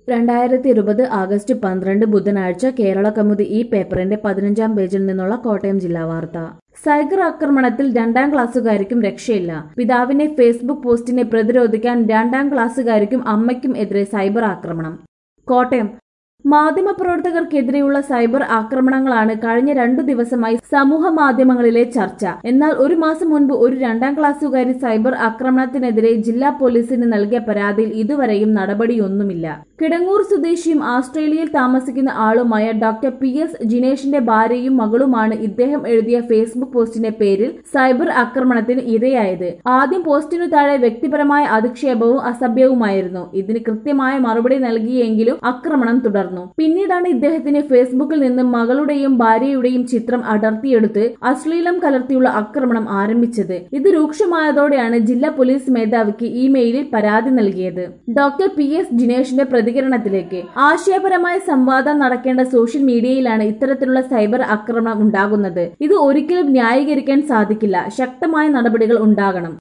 രണ്ടായിരത്തി ഇരുപത് ആഗസ്റ്റ് പന്ത്രണ്ട് ബുധനാഴ്ച കേരള കൗമുദി ഈ പേപ്പറിന്റെ പതിനഞ്ചാം പേജിൽ നിന്നുള്ള കോട്ടയം ജില്ലാ വാർത്ത സൈബർ ആക്രമണത്തിൽ രണ്ടാം ക്ലാസ്സുകാരിക്കും രക്ഷയില്ല പിതാവിന്റെ ഫേസ്ബുക്ക് പോസ്റ്റിനെ പ്രതിരോധിക്കാൻ രണ്ടാം ക്ലാസ്സുകാരിക്കും അമ്മയ്ക്കും എതിരെ സൈബർ ആക്രമണം കോട്ടയം മാധ്യമപ്രവർത്തകർക്കെതിരെയുള്ള സൈബർ ആക്രമണങ്ങളാണ് കഴിഞ്ഞ രണ്ടു ദിവസമായി സമൂഹ മാധ്യമങ്ങളിലെ ചർച്ച എന്നാൽ ഒരു മാസം മുൻപ് ഒരു രണ്ടാം ക്ലാസ്സുകാരി സൈബർ ആക്രമണത്തിനെതിരെ ജില്ലാ പോലീസിന് നൽകിയ പരാതിയിൽ ഇതുവരെയും നടപടിയൊന്നുമില്ല കിടങ്ങൂർ സ്വദേശിയും ആസ്ട്രേലിയയിൽ താമസിക്കുന്ന ആളുമായ ഡോക്ടർ പി എസ് ജിനേഷിന്റെ ഭാര്യയും മകളുമാണ് ഇദ്ദേഹം എഴുതിയ ഫേസ്ബുക്ക് പോസ്റ്റിന്റെ പേരിൽ സൈബർ ആക്രമണത്തിന് ഇരയായത് ആദ്യം പോസ്റ്റിനു താഴെ വ്യക്തിപരമായ അധിക്ഷേപവും അസഭ്യവുമായിരുന്നു ഇതിന് കൃത്യമായ മറുപടി നൽകിയെങ്കിലും ആക്രമണം തുടർന്നു പിന്നീടാണ് ഇദ്ദേഹത്തിന് ഫേസ്ബുക്കിൽ നിന്ന് മകളുടെയും ഭാര്യയുടെയും ചിത്രം അടർത്തിയെടുത്ത് അശ്ലീലം കലർത്തിയുള്ള ആക്രമണം ആരംഭിച്ചത് ഇത് രൂക്ഷമായതോടെയാണ് ജില്ലാ പോലീസ് മേധാവിക്ക് ഇമെയിലിൽ പരാതി നൽകിയത് ഡോക്ടർ പി എസ് ജിനേഷിന്റെ പ്രതികരണത്തിലേക്ക് ആശയപരമായ സംവാദം നടക്കേണ്ട സോഷ്യൽ മീഡിയയിലാണ് ഇത്തരത്തിലുള്ള സൈബർ ആക്രമണം ഉണ്ടാകുന്നത് ഇത് ഒരിക്കലും ന്യായീകരിക്കാൻ സാധിക്കില്ല ശക്തമായ നടപടികൾ ഉണ്ടാകണം